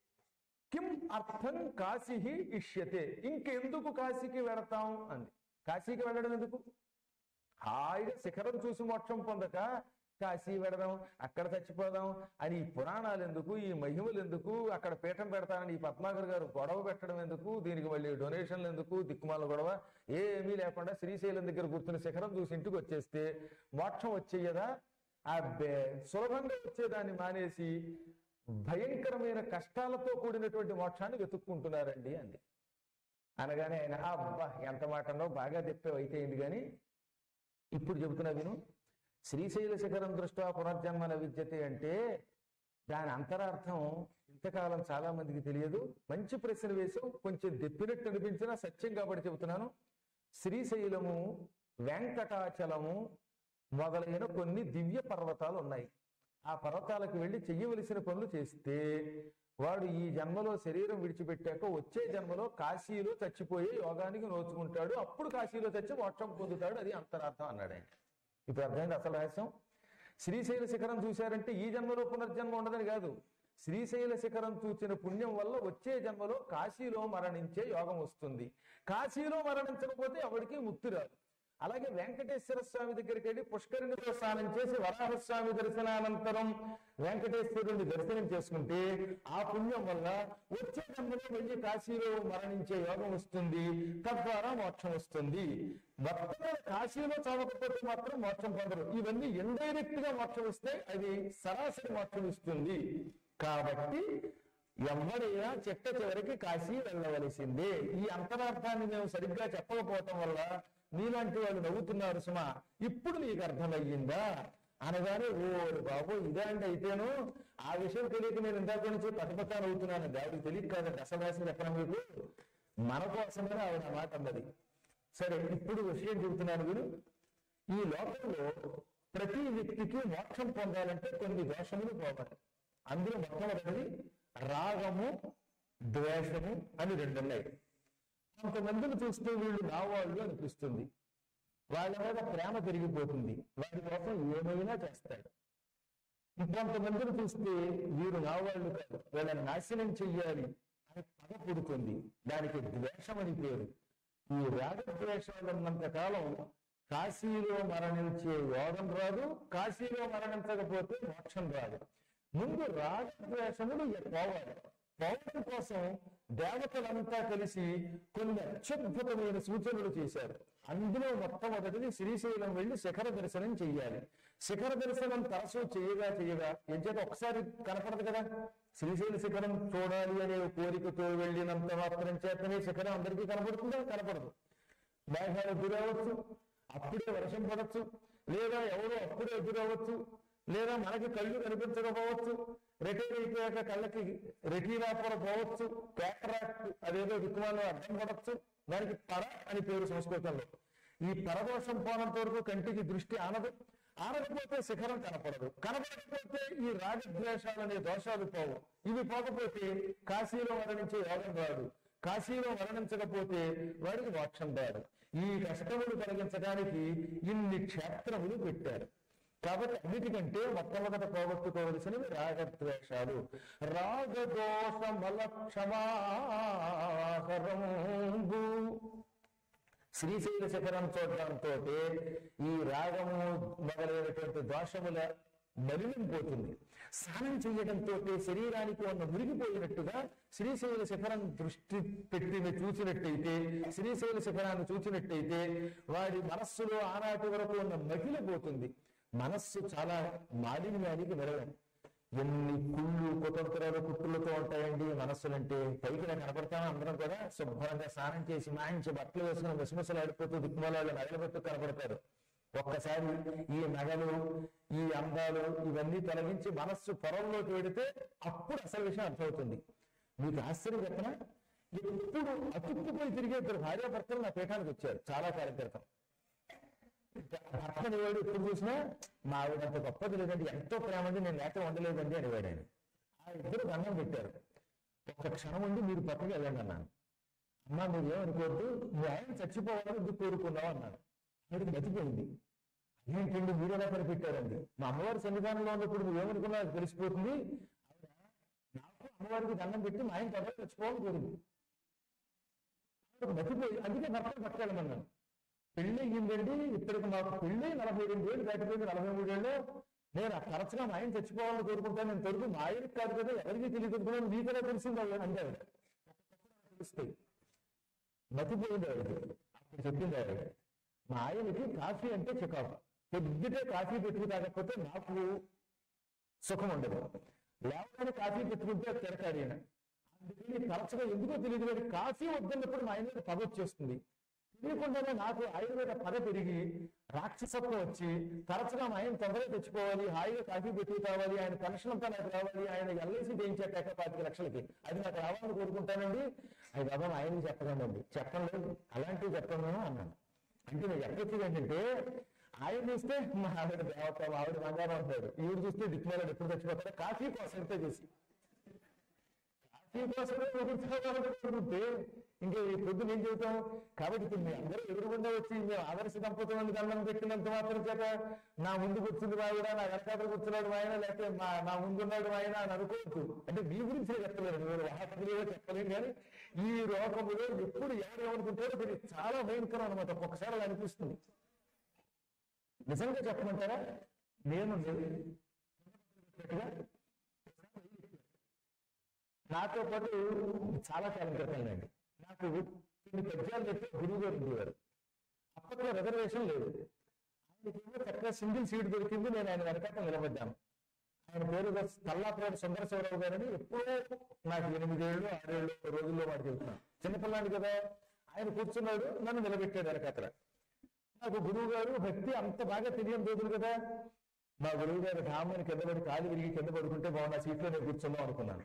కిం అర్థం కాశీ ఇష్యతే ఇంకెందుకు కాశీకి వెడతాం అంది కాశీకి వెళ్ళడం ఎందుకు హాయిగా శిఖరం చూసి మోక్షం పొందక కాశీ వెడదాం అక్కడ చచ్చిపోదాం అని ఈ పురాణాలు ఎందుకు ఈ మహిమలు ఎందుకు అక్కడ పీఠం పెడతానని ఈ పద్మాకర్ గారు గొడవ పెట్టడం ఎందుకు దీనికి మళ్ళీ డొనేషన్లు ఎందుకు దిక్కుమాల గొడవ ఏమీ లేకుండా శ్రీశైలం దగ్గర కూర్చుని శిఖరం చూసి ఇంటికి వచ్చేస్తే మోక్షం వచ్చేయదా అబ్బే సులభంగా వచ్చేదాన్ని మానేసి భయంకరమైన కష్టాలతో కూడినటువంటి మోక్షాన్ని వెతుక్కుంటున్నారండి అంది అనగానే ఆయన అబ్బా ఎంత మాటనో బాగా తెప్పేవి అయితే అయింది కానీ ఇప్పుడు చెబుతున్నా విను శ్రీశైల శిఖరం దృష్ట్యా పునర్జన్మన విద్యతే అంటే దాని అంతరార్థం ఇంతకాలం చాలా మందికి తెలియదు మంచి ప్రశ్న వేసావు కొంచెం దెప్పినట్టు అనిపించినా సత్యం కాబట్టి చెబుతున్నాను శ్రీశైలము వెంకటాచలము మొదలైన కొన్ని దివ్య పర్వతాలు ఉన్నాయి ఆ పర్వతాలకు వెళ్ళి చెయ్యవలసిన పనులు చేస్తే వాడు ఈ జన్మలో శరీరం విడిచిపెట్టాక వచ్చే జన్మలో కాశీలో చచ్చిపోయి యోగానికి నోచుకుంటాడు అప్పుడు కాశీలో చచ్చి మోక్షం పొందుతాడు అది అంతరార్థం అన్నాడు ఆయన ఇప్పుడు అర్థమైంది అసలు రహస్యం శ్రీశైల శిఖరం చూశారంటే ఈ జన్మలో పునర్జన్మ ఉండదని కాదు శ్రీశైల శిఖరం చూచిన పుణ్యం వల్ల వచ్చే జన్మలో కాశీలో మరణించే యోగం వస్తుంది కాశీలో మరణించకపోతే ఎవరికి ముక్తి రాదు అలాగే వెంకటేశ్వర స్వామి దగ్గరికి వెళ్ళి పుష్కరిణితో స్నానం చేసి వరాహస్వామి దర్శనానంతరం వెంకటేశ్వరుని దర్శనం చేసుకుంటే ఆ పుణ్యం వల్ల వచ్చే జన్మలో వెళ్ళి కాశీలో మరణించే యోగం వస్తుంది తద్వారా మోక్షం వస్తుంది మొత్తం కాశీలో చదవకపోతే మాత్రం మోక్షం పొందరు ఇవన్నీ ఇండైరెక్ట్ గా మోక్షం ఇస్తే అది సరాసరి మోక్షం ఇస్తుంది కాబట్టి ఎవరైనా చెట్ట చివరికి కాశీ వెళ్ళవలసిందే ఈ అంతరార్థాన్ని మేము సరిగ్గా చెప్పకపోవటం వల్ల మీలాంటి వాళ్ళు నవ్వుతున్నారు సుమా ఇప్పుడు నీకు అర్థమయ్యిందా అనగానే ఓ బాబు ఇదే అంటే అయితేను ఆ విషయం తెలియక నేను ఇందాక నుంచి పటపటా నవ్వుతున్నాను దానికి తెలియక కాదండి అసలు రాసిన చెప్పడం మీకు మన కోసమే ఆవిడ ఆ మాట అన్నది సరే ఇప్పుడు విషయం చెబుతున్నాను వీడు ఈ లోకంలో ప్రతి వ్యక్తికి మోక్షం పొందాలంటే కొన్ని దోషములు పోవాలి అందులో మొట్టమొదటిది రాగము ద్వేషము అని రెండు ఉన్నాయి కొంతమందిని చూస్తే వీళ్ళు నా వాళ్ళు అనిపిస్తుంది వాళ్ళ మీద ప్రేమ పెరిగిపోతుంది వాడి కోసం ఏమైనా చేస్తాడు ఇంకొంతమందిని చూస్తే వీరు నా వాళ్ళు కాదు వీళ్ళని నాశనం చెయ్యాలి అని పగ పుడుతుంది దానికి ద్వేషం అని పేరు ఈ రాగద్వేషాలు ఉన్నంత కాలం కాశీలో మరణించే యోగం రాదు కాశీలో మరణించకపోతే మోక్షం రాదు ముందు రాగద్వేషములు పోవాలి పోవడం కోసం దేవతలంతా కలిసి కొన్ని అత్యద్భుతమైన సూచనలు చేశారు అందులో మొట్టమొదటిది శ్రీశైలం వెళ్ళి శిఖర దర్శనం చెయ్యాలి శిఖర దర్శనం తరచూ చేయగా చేయగా ఏం చేత ఒకసారి కనపడదు కదా శ్రీశైల శిఖరం చూడాలి అనే కోరికతో వెళ్ళినంత మాత్రం చేతనే శిఖరం అందరికీ కనపడుతుందా కనపడదు మేఘాలు ఎదురవచ్చు అప్పుడే వర్షం పడవచ్చు లేదా ఎవరో అప్పుడే ఎదురవచ్చు లేదా మనకి కళ్ళు కనిపించకపోవచ్చు రిటైర్ అయిపోయాక కళ్ళకి రెటీనాపర పోవచ్చు క్యాటరాక్ట్ అదేదో దిక్కుమాలో అర్థం పడవచ్చు దానికి పర అని పేరు సంస్కృతంలో ఈ పరదోషం పోనంత వరకు కంటికి దృష్టి ఆనదు ఆనకపోతే శిఖరం కనపడదు కనపడకపోతే ఈ రాగద్వేషాలు అనే దోషాలు పోవు ఇవి పోకపోతే కాశీలో మరణించే యోగం రాదు కాశీలో మరణించకపోతే వాడికి మోక్షం రాదు ఈ కష్టములు కలిగించడానికి ఇన్ని క్షేత్రములు పెట్టారు కాబట్టి అన్నిటికంటే మొట్టమొదట పోగొట్టుకోవలసినవి రాగద్వేషాలు రాగదోష మల క్షమాహరంబు శ్రీశైల శిఖరం చూడటంతో ఈ రాగము మొదలైనటువంటి దోషముల మలినం పోతుంది స్నానం చేయడంతో శరీరానికి ఉన్న మురిగిపోయినట్టుగా శ్రీశైల శిఖరం దృష్టి పెట్టిన చూసినట్టయితే శ్రీశైల శిఖరాన్ని చూసినట్టయితే వాడి మనస్సులో ఆనాటి వరకు ఉన్న మహిళ పోతుంది మనస్సు చాలా మాలిన్యానికి నిలవం ఎన్ని కుళ్ళు కుతంత్రాలు కుట్టులతో ఉంటాయండి మనస్సులంటే పైకి నాకు కనపడతాను అందరం కూడా శుభ్రంగా స్నానం చేసి మాయించి బట్టలు వేసుకుని మిసమిసలు ఆడిపోతూ దిక్కుమాలాలు నగలబెట్టు కనపడతారు ఒక్కసారి ఈ నగలు ఈ అందాలు ఇవన్నీ తొలగించి మనస్సు పొరంలోకి వెడితే అప్పుడు అసలు విషయం అర్థమవుతుంది మీకు ఆశ్చర్యం చెప్పనా ఎప్పుడు అతుక్కుపోయి తిరిగే ఇద్దరు భార్యాభర్తలు నా పీఠానికి వచ్చారు చాలా కాలం క్రితం భర్త అనేవాడు ఎప్పుడు చూసినా మా ఆవిడ అంత గొప్పది లేదండి ఎంతో ప్రేమ అండి నేను లేక ఉండలేదండి అనేవాడు ఆయన ఆ ఇద్దరు దండం పెట్టారు ఒక్క క్షణం ఉండి మీరు పక్కకి వెళ్ళండి అన్నాను అమ్మా మీరు ఏమనుకోవద్దు మీ ఆయన చచ్చిపోవాలని ఎందుకు కోరుకున్నావు అన్నాను ఆవిడకి బతిపోయింది ఏంటండి మీరు ఎలా కనిపెట్టారండి మా అమ్మవారి సన్నిధానంలో ఉన్నప్పుడు నువ్వు ఏమనుకున్నా అది తెలిసిపోతుంది ఆవిడ నాకు అమ్మవారికి దండం పెట్టి మా ఆయన తర్వాత చచ్చిపోవాలని కోరింది ఆవిడకి బతిపోయి అందుకే భర్త పట్టుకెళ్ళమన్నాను పెళ్లి అయ్యిందండి ఇప్పటికి మాకు పెళ్లి నలభై రెండు వేలు దాటిపోయింది నలభై మూడు ఏళ్ళు నేను ఆ తరచుగా మా ఆయన చచ్చిపోవాలని కోరుకుంటాను నేను తొలుగు మా ఆయనకి కాదు కదా ఎవరికి తెలియదు అనుకున్నాను నీకనే తెలిసింది ఆవిడ అంటే ఆవిడ. తెలుస్తాయి మతిపోయింది ఆవిడ అప్పుడు చెప్పింది ఆవిడ మా ఆయనకి కాఫీ అంటే చికాకు పొద్దుటే కాఫీ పెట్టుకు తాగకపోతే నాకు సుఖం ఉండదు లేవగానే కాఫీ పెట్టుకుంటే తిరకాడు ఈయన అందుకని తరచుగా ఎందుకో తెలియదు కానీ కాఫీ వద్దన్నప్పుడు మా ఆయన మీద పగ వచ్చేస్తుంది తెలియకుండానే నాకు ఆయన మీద పగ పెరిగి రాక్షసత్వం వచ్చి తరచుగా మా ఆయన తొందరగా తెచ్చుకోవాలి హాయిగా కాఫీ పెట్టి కావాలి ఆయన పెన్షన్ అంతా నాకు రావాలి ఆయన ఎల్ఐసి చేయించాక పాతిక లక్షలకి అది నాకు రావాలని కోరుకుంటానండి అది బాబా మా ఆయనకి చెప్పకండి చెప్పండి అలాంటివి చెప్పను అన్నాను అంటే నేను చెప్పొచ్చేది ఏంటంటే ఆయన చూస్తే మా ఆవిడ దేవత మా ఆవిడ బంగారం అంటాడు ఈవిడ చూస్తే దిక్కుమాలాడు ఎప్పుడు చచ్చిపోతాడు కాఫీ కోసం ఎంత చేసి కాఫీ కోసమే ఎదుర్కోవాలనుకుంటే ఇంకా ఈ పొద్దున ఏం చెబుతాం కాబట్టి ఇప్పుడు మీ అందరూ ఎదురుగుండా వచ్చి మేము ఆదర్శ దంపతులను దండం పెట్టినంత మాత్రం చేత నా ముందు కూర్చుంది వాయుడ నా వెనకాల కూర్చున్నాడు ఆయన లేకపోతే మా నా ముందున్నాడు ఆయన అని అనుకోవద్దు అంటే మీ గురించి నేను చెప్పలేను మీరు వాహకులుగా చెప్పలేను కానీ ఈ లోకములో ఎప్పుడు ఎవరు ఏమనుకుంటారో అది చాలా భయంకరం అనమాట ఒక్కొక్కసారి అలా అనిపిస్తుంది నిజంగా చెప్పమంటారా నేను చెప్పినట్టుగా నాతో పాటు చాలా కాలం క్రితంలండి నాకు కొన్ని పద్యాలు చెప్పి గురువు గారు ఉండేవారు అప్పట్లో రిజర్వేషన్ లేదు ఆయనకేమో చక్కగా సింగిల్ సీట్ దొరికింది నేను ఆయన వెనకాల నిలబడ్డాను ఆయన పేరు తల్లాపేట సుందర శివరావు గారని ఎప్పుడో నాకు ఎనిమిదేళ్ళు ఆరేళ్ళు రోజుల్లో వాడికి వెళ్తున్నాను చిన్నపిల్లాడు కదా ఆయన కూర్చున్నాడు నన్ను నిలబెట్టాడు వెనకాతల నాకు గురువు గారు భక్తి అంత బాగా తెలియని రోజులు కదా మా గురువు గారు ధామని కింద పడి కాలు విరిగి కింద పడుకుంటే బాగున్నా సీట్లో నేను కూర్చుందాం అనుకున్నాను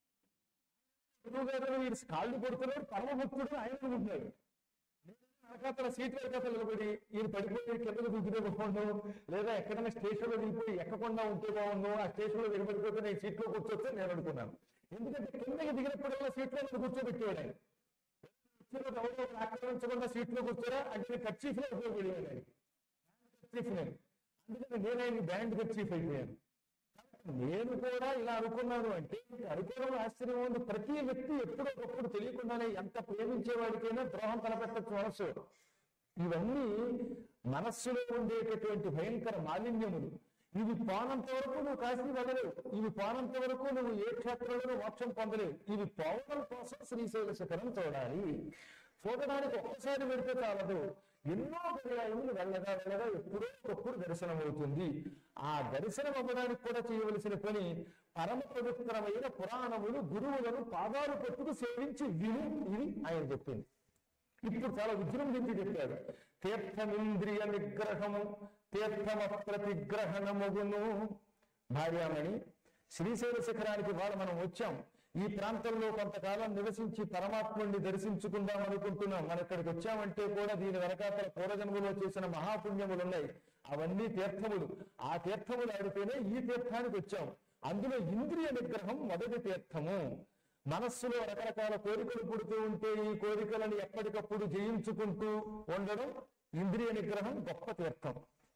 గురువు గారు వీరు కాళ్ళు కొడుతున్నాడు పరమభక్తుడు ఆయన అనుకుంటున్నాడు వెనకాతల సీట్ వెనకాతల నిలబడి ఈయన పడిపోయి కిందకు దూకితే బాగుండు లేదా ఎక్కడైనా స్టేషన్ లో దిగిపోయి ఎక్కకుండా ఉంటే బాగుండు ఆ స్టేషన్ లో నిలబడిపోతే నేను సీట్ లో కూర్చోవచ్చు నేను అనుకున్నాను ఎందుకంటే కిందకి దిగినప్పుడల్లా సీట్ లో నన్ను కూర్చోబెట్టేవాడు ఆయన కుర్చీలో ఎవరో ఒకరు ఆక్రమించకుండా సీట్ లో కూర్చోరా అంటే నేను కర్చీఫ్ లో ఉపయోగపడేవాడు ఆయన కర్చీఫ్ నేను అందుకని నేను ఆయన బ్యాండ్ కర్చీఫ్ అయిపోయాను నేను కూడా ఇలా అనుకున్నాను అంటే అనుకోవడం ఆశ్చర్యం ఉంది ప్రతి వ్యక్తి ఎప్పుడో ఒకప్పుడు తెలియకుండానే ఎంత ప్రేమించే వాడికైనా ద్రోహం తలపెట్టచ్చు మనస్సు ఇవన్నీ మనస్సులో ఉండేటటువంటి భయంకర మాలిన్యములు ఇవి పోనంత వరకు నువ్వు కాశీ వెళ్ళలేవు ఇవి పోనంత వరకు నువ్వు ఏ క్షేత్రంలో మోక్షం పొందలేవు ఇవి పోవడం కోసం శ్రీశైల శిఖరం చూడాలి చూడడానికి ఒక్కసారి పెడితే చాలదు ఎన్నో పర్యాయములు వెళ్ళగా వెళ్ళగా ఎప్పుడో ఒకప్పుడు దర్శనం అవుతుంది ఆ దర్శనం అవ్వడానికి కూడా చేయవలసిన పని పరమ పవిత్రమైన పురాణములు గురువులను పాదాలు పట్టుకు సేవించి విను ఇది ఆయన చెప్పింది ఇప్పుడు చాలా విజృంభించి చెప్పాడు తీర్థమింద్రియ నిగ్రహము తీర్థమ ప్రతిగ్రహణముగును భార్యామణి శ్రీశైల శిఖరానికి వాళ్ళు మనం వచ్చాం ఈ ప్రాంతంలో కొంతకాలం నివసించి పరమాత్ముడిని దర్శించుకుందాం అనుకుంటున్నాం మనం ఇక్కడికి వచ్చామంటే కూడా దీని వెనకాతల పూర్వజన్మలో చేసిన మహాపుణ్యములు ఉన్నాయి అవన్నీ తీర్థములు ఆ తీర్థములు ఆడితేనే ఈ తీర్థానికి వచ్చాం అందులో ఇంద్రియ నిగ్రహం మొదటి తీర్థము మనస్సులో రకరకాల కోరికలు పుడుతూ ఉంటే ఈ కోరికలను ఎప్పటికప్పుడు జయించుకుంటూ ఉండడం ఇంద్రియ నిగ్రహం గొప్ప తీర్థం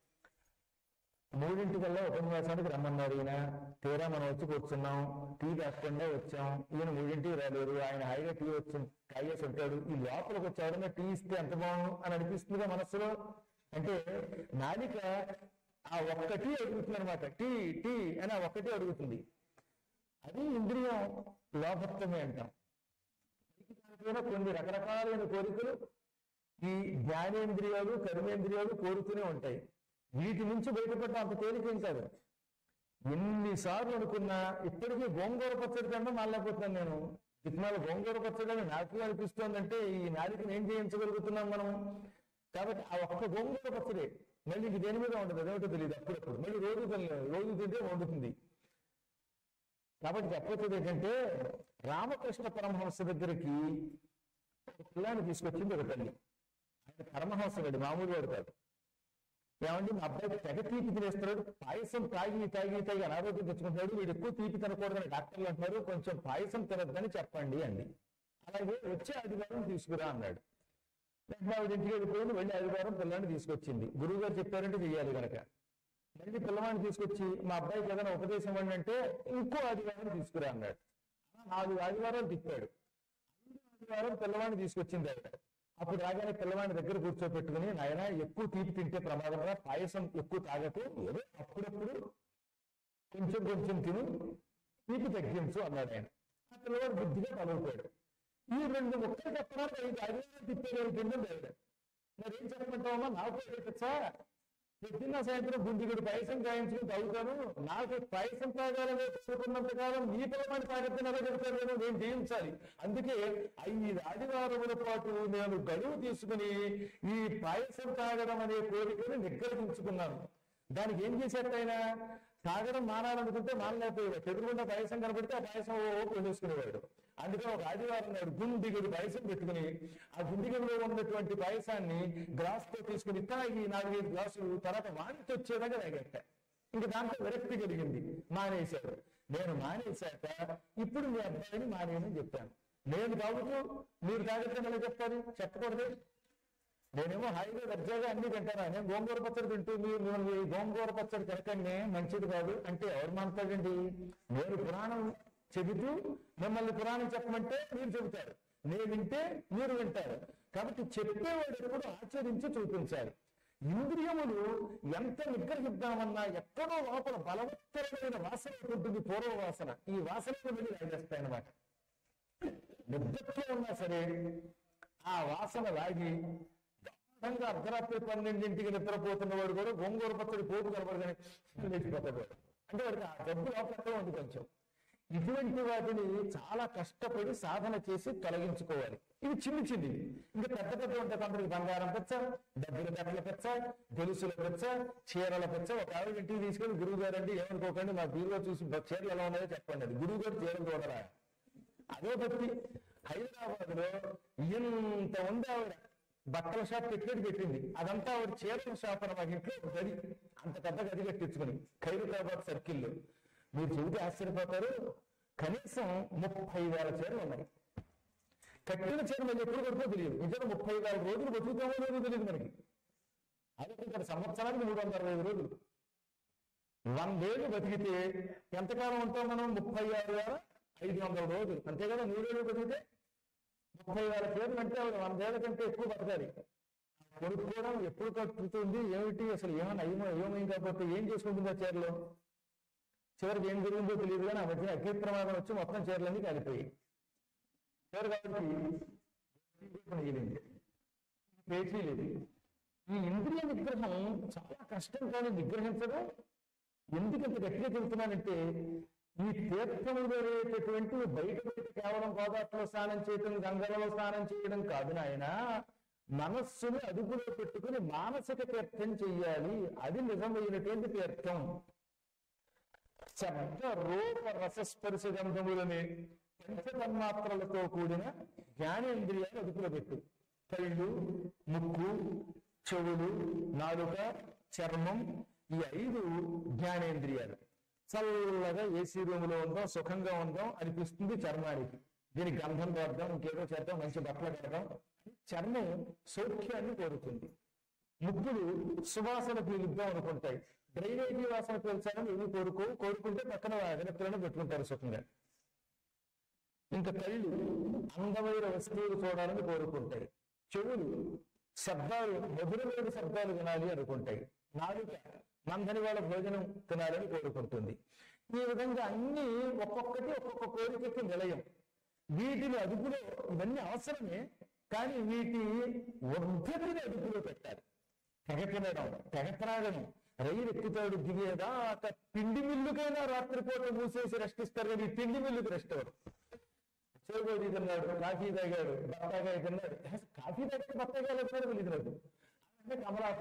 మూడింటికల్లా ఉపన్యాసానికి రమ్మన్నారు ఈయన తీరా మనం వచ్చి కూర్చున్నాం టీ కాకుండా వచ్చాం ఈయన మూడింటికి రాలేరు ఆయన హాయిగా టీ వచ్చి తాగేసి ఉంటాడు ఈ లోపలికి వచ్చి ఎవరైనా టీ ఇస్తే ఎంత బాగుండు అని అనిపిస్తుందిగా మనస్సులో అంటే నాలిక ఆ ఒక్క టీ అడుగుతుంది అనమాట టీ టీ అని ఆ ఒక్కటి అడుగుతుంది అది ఇంద్రియం లోభత్వమే అంటాం దానిపైన కొన్ని రకరకాలైన కోరికలు ఈ జ్ఞానేంద్రియాలు కర్మేంద్రియాలు కోరుతూనే ఉంటాయి వీటి నుంచి బయటపడడం అంత తేలికేం కాదు ఎన్నిసార్లు అనుకున్నా ఇప్పటికీ గోంగూర పచ్చడి కన్నా మాలేకపోతున్నాను నేను దిక్మాల గోంగూర పచ్చడి అని నాకు అనిపిస్తోందంటే ఈ నాలికని ఏం చేయించగలుగుతున్నాం మనం కాబట్టి ఆ ఒక్క గోంగూర పచ్చడి మళ్ళీ ఇంక దేని మీద ఉండదు అదేమిటో తెలియదు అప్పుడప్పుడు మళ్ళీ రోజు తినలేదు రోజు తింటే వండుతుంది కాబట్టి చెప్పొచ్చేది ఏంటంటే రామకృష్ణ పరమహంస దగ్గరికి ఒక పిల్లాన్ని తీసుకొచ్చింది ఒక తల్లి ఆయన పరమహంస గడి మామూలు వాడు కాదు ఏమండి మా అబ్బాయికి తెగ తీపి తినేస్తున్నాడు పాయసం తాగి తాగి తాగి అనారోగ్యం తెచ్చుకుంటున్నాడు వీడు ఎక్కువ తీపి తినకూడదని డాక్టర్లు అంటున్నారు కొంచెం పాయసం తినద్దని చెప్పండి అండి అలాగే వచ్చే ఆదివారం తీసుకురా అన్నాడు వెంటనే ఆవిడ ఇంటికి వెళ్ళిపోయింది వెళ్ళి ఆదివారం పిల్లాన్ని తీసుకొచ్చింది గురువు గారు చెప్పారంటే చెయ్యాలి కనుక మళ్ళీ పిల్లవాడిని తీసుకొచ్చి మా అబ్బాయికి ఏదైనా ఉపదేశం ఇవ్వండి అంటే ఇంకో ఆదివారం తీసుకురా అన్నాడు నాలుగు ఆదివారాలు తిప్పాడు ఐదో ఆదివారం పిల్లవాడిని తీసుకొచ్చింది ఆవిడ అప్పుడు రాగానే పిల్లవాడిని దగ్గర కూర్చోబెట్టుకుని నాయన ఎక్కువ తీపి తింటే ప్రమాదంగా పాయసం ఎక్కువ తాగకు ఏదో అప్పుడప్పుడు కొంచెం కొంచెం తిను తీపి తగ్గించు అన్నాడు ఆయన ఆ పిల్లవాడు బుద్ధిగా తలవుతాడు ఈ రెండు ముక్కలు చెప్పడానికి ఐదు ఆదివారం తిప్పేది తిందని ఆవిడ మరి ఏం చెప్పమంటావమ్మా నాకు చెప్పచ్చా పొద్దున్న సాయంత్రం గుండిగడి పాయసం గాయించుకుని తాగుతాను నాకు పాయసం తాగాలని చూకున్నంత కాలం నీ పిల్లవాడిని తాగద్దని ఎలా చెప్తాను నేను నేను జీవించాలి అందుకే ఐదు ఆదివారముల పాటు నేను గడువు తీసుకుని ఈ పాయసం తాగడం అనే కోరికను నిగ్రహించుకున్నాను దానికి ఏం చేసేట ఆయన తాగడం మానాలనుకుంటే మానలేకపోయాడు ఎదురుగుండా పాయసం కనబడితే ఆ పాయసం ఓ కొనేసుకునేవాడు అందుకే ఒక ఆదివారం నాడు గుండిగడి పాయసం పెట్టుకుని ఆ గుండిగడిలో ఉన్నటువంటి పాయసాన్ని గ్లాస్ తో తీసుకుని తాగి నాలుగైదు గ్లాసులు తర్వాత వాంతి వచ్చేదాకా తాగట్ట ఇంక దాంట్లో విరక్తి కలిగింది మానేశాడు నేను మానేశాక ఇప్పుడు మీ అబ్బాయిని మానేయమని చెప్పాను నేను తాగుతూ మీరు తాగితే మళ్ళీ చెప్తారు చెప్పకూడదు నేనేమో హాయిగా దర్జాగా అన్ని తింటాను నేను గోంగూర పచ్చడి తింటూ మీరు మిమ్మల్ని ఈ గోంగూర పచ్చడి తినకండి మంచిది కాదు అంటే ఎవరు మాట్లాడండి నేను పురాణం చెబుతూ మిమ్మల్ని పురాణం చెప్పమంటే మీరు చెబుతారు నేను వింటే మీరు వింటారు కాబట్టి చెప్పేవాడు ఎప్పుడు ఆచరించి చూపించాలి ఇంద్రియములు ఎంత నిగ్రహిద్దామన్నా ఎక్కడో లోపల బలవత్తరమైన వాసన ఉంటుంది పూర్వ వాసన ఈ వాసన వెళ్ళి లాగేస్తాయి అన్నమాట నిద్రలో ఉన్నా సరే ఆ వాసన లాగి గాఢంగా అర్ధరాత్రి పన్నెండింటికి నిద్రపోతున్న వాడు కూడా గోంగూర పచ్చడి పోపు కనపడదని లేచిపోతాడు వాడు. అంటే వాడికి ఆ జబ్బు లోపల ఉంది కొంచెం ఇటువంటి వాటిని చాలా కష్టపడి సాధన చేసి తొలగించుకోవాలి ఇవి చిన్ని చిన్ని ఇంకా పెద్ద పెద్ద ఉంటాయి కొందరికి బంగారం పెచ్చ దగ్గర గట్ల పెచ్చ గొలుసుల పెచ్చ చీరల పెచ్చ ఒక ఆవిడ ఇంటికి తీసుకెళ్ళి గురువు గారు అండి ఏమనుకోకండి మా బీరులో చూసి చీరలు ఎలా ఉన్నాయో చెప్పండి అది గురువు గారు చీరలు చూడరా అదే బట్టి హైదరాబాద్ లో ఇంత ఉంది ఆవిడ బట్టల షాప్ పెట్టుబడి పెట్టింది అదంతా ఆవిడ చీరల షాప్ అన్నమాట ఇంట్లో ఒక గది అంత పెద్ద గది కట్టించుకుని ఖైరతాబాద్ సర్కిల్లో మీరు చెబితే ఆశ్చర్యపోతారు కనీసం ముప్పై వేల చీరలు ఉన్నాయి కట్టిన చీర మళ్ళీ ఎప్పుడు కడుతుందో తెలియదు నిజంగా ముప్పై వేల రోజులు బతుకుతామో లేదో తెలియదు మనకి అదే ఇక్కడ సంవత్సరానికి మూడు వందల అరవై ఐదు రోజులు వందేళ్ళు బతికితే ఎంతకాలం ఉంటాం మనం ముప్పై ఆరు వేల ఐదు వందల రోజులు అంతే కదా మూడేళ్ళు బతికితే ముప్పై వేల పేర్లు అంటే ఆవిడ వందేళ్ల కంటే ఎక్కువ బతకాలి కొనుక్కోవడం ఎప్పుడు కట్టుతుంది ఏమిటి అసలు ఏమన్నా అయ్యమో ఏమేం కాకపోతే ఏం చేసుకుంటుంది ఆ చీరలో చివరికి ఏం జరిగిందో తెలియదు కానీ ఆ మధ్య అగ్ని ప్రమాదం వచ్చి మొత్తం చీరలన్నీ కాలిపోయాయి చివరి కాబట్టి మిగిలింది పేచీ లేదు ఈ ఇంద్రియ నిగ్రహం చాలా కష్టం కానీ నిగ్రహించడం ఎందుకు ఇంత గట్టిగా చెబుతున్నానంటే ఈ తీర్థములు అనేటటువంటి బయట బయట కేవలం గోదాట్లో స్నానం చేయటం గంగలో స్నానం చేయడం కాదు నాయన మనస్సుని అదుపులో పెట్టుకుని మానసిక తీర్థం చెయ్యాలి అది నిజమైనటువంటి తీర్థం శబ్ద రూప రసస్పర్శ గంధములని పంచతన్మాత్రలతో కూడిన జ్ఞానేంద్రియాలు అదుపులో పెట్టు కళ్ళు ముక్కు చెవులు నాలుక చర్మం ఈ ఐదు జ్ఞానేంద్రియాలు చల్లగా ఏసీ రూమ్ లో ఉందాం సుఖంగా ఉందాం అనిపిస్తుంది చర్మానికి దీనికి గంధం వాడదాం ఇంకేదో చేద్దాం మంచి బట్టలు కడదాం చర్మం సౌఖ్యాన్ని కోరుతుంది ముక్కులు సువాసన పీలుద్దాం అనుకుంటాయి డ్రైనేజీ వాసన పీల్చాలని ఏమి కోరుకో కోరుకుంటే పక్కన వెనక్కిలను పెట్టుకుంటారు సుఖంగా ఇంకా కళ్ళు అందమైన వస్తువులు చూడాలని కోరుకుంటాయి చెవులు శబ్దాలు మధురమైన శబ్దాలు వినాలి అనుకుంటాయి నాలుక మందని వాళ్ళ భోజనం తినాలని కోరుకుంటుంది ఈ విధంగా అన్ని ఒక్కొక్కటి ఒక్కొక్క కోరికకి నిలయం వీటిని అదుపులో ఇవన్నీ అవసరమే కానీ వీటి ఉద్ధతిని అదుపులో పెట్టాలి తెగ తినడం తెగ త్రాగడం రైలు ఎక్కుతాడు దిగేదాకా పిండి మిల్లుకైనా రాత్రిపూట మూసేసి రెస్ట్ ఇస్తారు కానీ ఈ పిండి మిల్లుకి రెస్ట్ అవ్వరు చేగోడి తిన్నాడు కాఫీ తాగాడు బత్తాకాయ తిన్నాడు అసలు కాఫీ తాగితే బత్తాకాయలు ఎప్పుడు తెలియదు నాకు అంటే కమలాసనం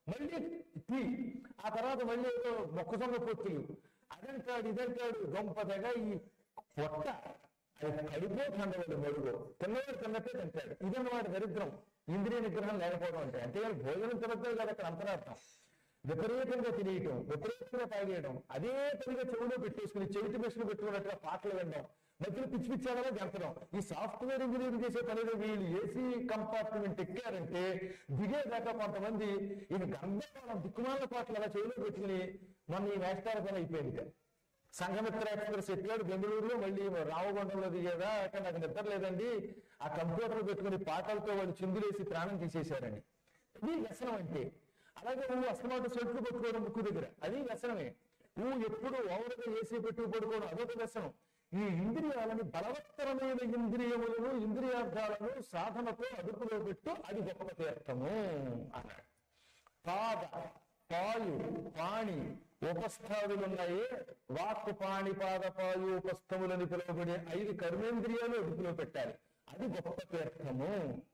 మళ్ళీ టీ ఆ తర్వాత మళ్ళీ ఏదో మొక్కజొన్న పొత్తులు అదంటాడు ఇదంటాడు గొంపదగా ఈ పొట్ట అది కడిపో కండవాడు మడుగో తిన్నవాడు తిన్నట్టే తింటాడు ఇదన్నమాట దరిద్రం ఇంద్రియ నిగ్రహం లేకపోవడం అంటే అంతేగాని భోజనం తినద్దు కదా అక్కడ అంతరార్థం విపరీతంగా తినేయటం విపరీతంగా తాగేయడం అదే పనిగా చెవులో పెట్టేసుకుని చెవిటి మెషిన్ పెట్టుకున్నట్టుగా పాటలు వినడం మధ్యలో పిచ్చి పిచ్చాడలో గంటడం ఈ సాఫ్ట్వేర్ ఇంజనీరింగ్ చేసే పనిలో వీళ్ళు ఏసీ కంపార్ట్మెంట్ ఎక్కారంటే దిగేదాకా కొంతమంది ఈ గంధకాలం దిక్కుమాల పాటలు అలా చెవిలో పెట్టుకుని మొన్న ఈ నేషనల్ పని అయిపోయింది ఇక. సంఘమిత్ర ఎక్స్ప్రెస్ ఎక్కాడు బెంగళూరులో మళ్ళీ రామగుండంలో దిగేదా అక్కడ నాకు నిద్ర లేదండి ఆ కంప్యూటర్ పెట్టుకుని పాటలతో వాళ్ళు చిందులేసి ప్రాణం తీసేశారండి ఇది వ్యసనం అంటే అలాగే నువ్వు అస్తమాట చెట్లు పెట్టుకోవడం ముక్కు దగ్గర అది వ్యసనమే నువ్వు ఎప్పుడు ఓవరగా ఏసీ పెట్టుకు పడుకోవడం అదొక వ్యసనం ఈ ఇంద్రియాలని బలవత్తరమైన ఇంద్రియములను ఇంద్రియార్థాలను సాధనతో అదుపులో పెట్టు అది గొప్ప తీర్థము అన్నాడు పాద పాయు పాణి ఉపస్థాదులు ఉన్నాయే వాక్కు పాణి పాద పాయు ఉపస్థములని పిలువబడే ఐదు కర్మేంద్రియాలు అదుపులో పెట్టాలి అది గొప్ప తీర్థము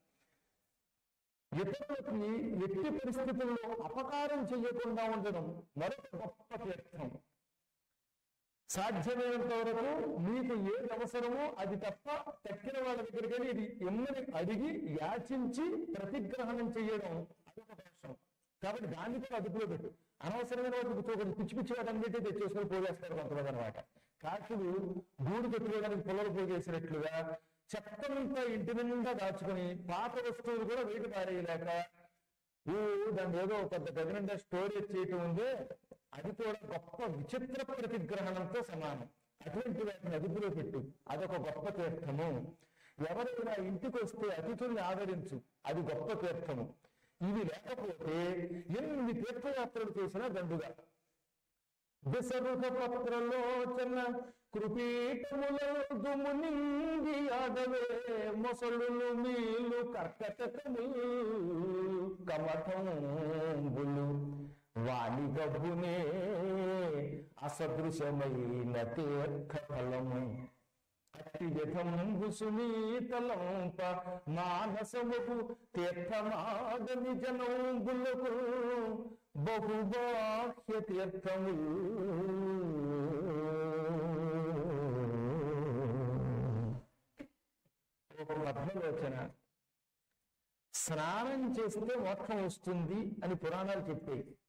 ఇతరులకి ఎట్టి పరిస్థితుల్లో అపకారం చేయకుండా ఉండడం మరొక గొప్ప తీర్థం సాధ్యమైనంత వరకు మీకు ఏది అవసరమో అది తప్ప తక్కిన వాళ్ళ దగ్గరికి వెళ్ళి ఇది ఎమ్మని అడిగి యాచించి ప్రతిగ్రహణం చేయడం అదొక దోషం కాబట్టి దాన్ని కూడా అదుపులో పెట్టు అనవసరమైన వాటికి ఒకటి పిచ్చి పిచ్చి వాటన్నిటి తెచ్చేసుకొని పోగేస్తారు కొంతమంది అనమాట కాకులు గూడు పెట్టుకోవడానికి పొలలు పోగేసినట్లుగా చెత్తనంతా ఇంటి నిండా దాచుకొని పాత వస్తువులు కూడా బయట పారేయలేక ఊ దాని ఏదో పెద్ద గది నిండా స్టోరేజ్ చేయటం ఉందే అది కూడా గొప్ప విచిత్ర ప్రతిగ్రహణంతో సమానం అటువంటి వాటిని అదుపులో పెట్టు అదొక గొప్ప తీర్థము ఎవరైనా ఇంటికి వస్తే అతిథుల్ని ఆదరించు అది గొప్ప తీర్థము ఇవి లేకపోతే ఎన్ని తీర్థయాత్రలు చేసినా దండుగా విసరుక పత్రలోచన కృపీటములదు మునింగి ఆడవే మొసలులు మీలు కర్కటకము కమఠంబులు వాణి గబ్బునే అసదృశమైన తీర్థ ఫలము అట్టి విధంబు సునీతలంప మానసముకు తీర్థమాగని జనంబులకు బహుబాహ్య తీర్థము ఒక పద్మలోచన స్నానం చేస్తే మోక్షం వస్తుంది అని పురాణాలు చెప్పాయి